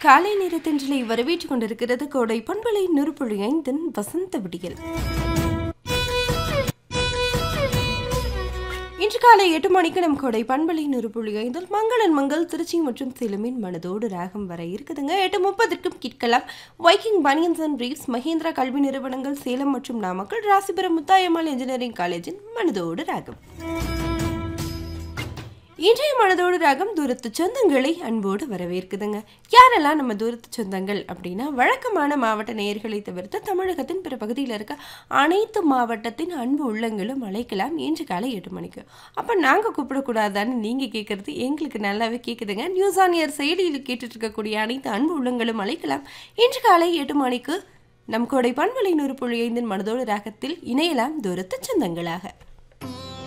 காலை நேரத்தின்றலை வரவேற்றுக் கொண்டிருக்கிறது கோடை பண்பலை நெருப்புழி ஐந்தின் வசந்த விடியல் இன்று காலை எட்டு மணிக்கு நம் கோடை பண்பலை நெருப்புழி ஐந்தில் மங்களன் மங்கள் திருச்சி மற்றும் சேலமின் மனதோடு ராகம் வர இருக்குதுங்க எட்டு முப்பதற்கும் கேட்கலாம் Viking banians and Reeves Mahendra கல்வி நிறுவனங்கள் சேலம் மற்றும் நாமக்கல் ராசிபுரம் முத்தாயம்மாள் இன்ஜினியரிங் காலேஜின் மனதோடு ராகம் இன்றைய மனதோடு ராகம் தூரத்து சொந்தங்களை அன்போடு வரவேற்குதுங்க யாரெல்லாம் நம்ம தூரத்து சொந்தங்கள் அப்படின்னா வழக்கமான மாவட்ட நேயர்களை தவிர்த்து தமிழகத்தின் பிற பகுதியில் இருக்க அனைத்து மாவட்டத்தின் அன்பு உள்ளங்களும் அழைக்கலாம் இன்று காலை எட்டு மணிக்கு அப்போ நாங்கள் கூப்பிடக்கூடாதான்னு நீங்கள் கேட்குறது எங்களுக்கு நல்லாவே கேட்குதுங்க நியூஸ் ஆன் இயர் செயலியில் கேட்டுட்டு இருக்கக்கூடிய அனைத்து அன்பு உள்ளங்களும் அழைக்கலாம் இன்று காலை எட்டு மணிக்கு நம் கோடை பண்பலை நூறு புள்ளி ஐந்தின் மனதோடு ராகத்தில் இணையலாம் தூரத்து சொந்தங்களாக